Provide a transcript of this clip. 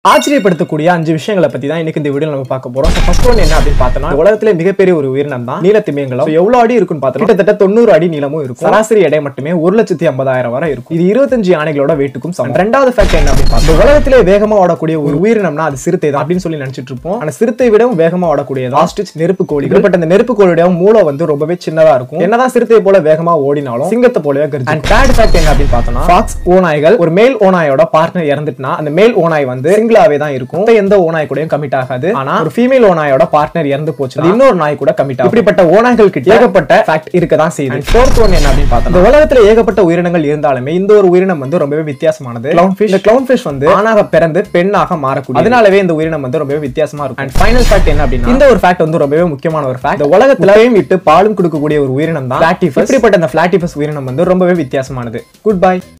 ஆச்சரியப்படுத்தக்கூடிய அஞ்சு விஷயங்களை பத்தி தான் இன்னைக்கு இந்த வீடியோ நம்ம பார்க்க போறோம் ஃபர்ஸ்ட் ஒன் என்ன அப்படின்னு பார்த்தோம்னா இந்த உலகத்திலே மிகப்பெரிய ஒரு உயிரினம் தான் நீலத்திமியங்களும் So, எவ்வளவு அடி இருக்குன்னு பார்த்தோம் கிட்டத்தட்ட தொண்ணூறு அடி நீளமும் இருக்கும் சராசரி எடை மட்டுமே ஒரு லட்சத்தி ஐம்பதாயிரம் வரை இருக்கும் இது இருபத்தஞ்சு யானைகளோட வெயிட்டுக்கும் சமம் ரெண்டாவது ஃபேக்ட் என்ன அப்படின்னு பார்த்தோம் இந்த உலகத்திலே வேகமா ஓடக்கூடிய ஒரு உயிரினம்னா அது சிறுத்தை தான் அப்படின்னு சொல்லி நினைச்சிட்டு இருப்போம் ஆனா சிறுத்தை விடவும் வேகமா ஓடக்கூடியது ஆஸ்ட்ரிச் நெருப்பு கோழி பட் அந்த நெருப்பு கோழியோட மூளை வந்து ரொம்பவே சின்னதா இருக்கும் என்னதான் சிறுத்தை போல வேகமா ஓடினாலும் சிங்கத்தை போலவே கருது அண்ட் தேர்ட் ஃபேக்ட் என்ன அப்படின்னு பார்த்தோம்னா ஃபாக்ஸ் ஓநாய்கள் ஒரு மேல் ஓநாயோட பார்ட்னர் இறந்துட்டுனா அந்த மேல் ஓநாய் வந்து சிங்கிளாவே தான் இருக்கும் மத்த எந்த ஓநாய் கூடயும் கமிட் ஆகாது ஆனா ஒரு ஃபீமேல் ஓநாயோட பார்ட்னர் இறந்து போச்சு அது இன்னொரு நாய் கூட கமிட் ஆகும் இப்படிப்பட்ட ஓநாய்கள் கிட்ட ஏகப்பட்ட ஃபேக்ட் இருக்க தான் செய்யுது ஃபோர்த் ஒன் என்ன அப்படின்னு பார்த்தோம் இந்த உலகத்துல ஏகப்பட்ட உயிரினங்கள் இருந்தாலுமே இந்த ஒரு உயிரினம் வந்து ரொம்பவே வித்தியாசமானது clown fish. இந்த clown fish வந்து ஆணாக பிறந்து பெண்ணாக மாறக்கூடிய அதனாலவே இந்த உயிரினம் வந்து ரொம்பவே வித்தியாசமா இருக்கும் அண்ட் ஃபைனல் ஃபேக்ட் என்ன அப்படின்னா இந்த ஒரு ஃபேக்ட் வந்து ரொம்பவே முக்கியமான ஒரு ஃபேக்ட் இந்த உலகத்திலையும் விட்டு பாலும் கொடுக்கக்கூடிய ஒரு உயிரினம் தான் பிளாட்டிஃபஸ் இப்படிப்பட்ட இந்த பிளாட்டிஃபஸ் உயிரினம் வந்து ரொம்பவே வித்தியாசமானது குட் பை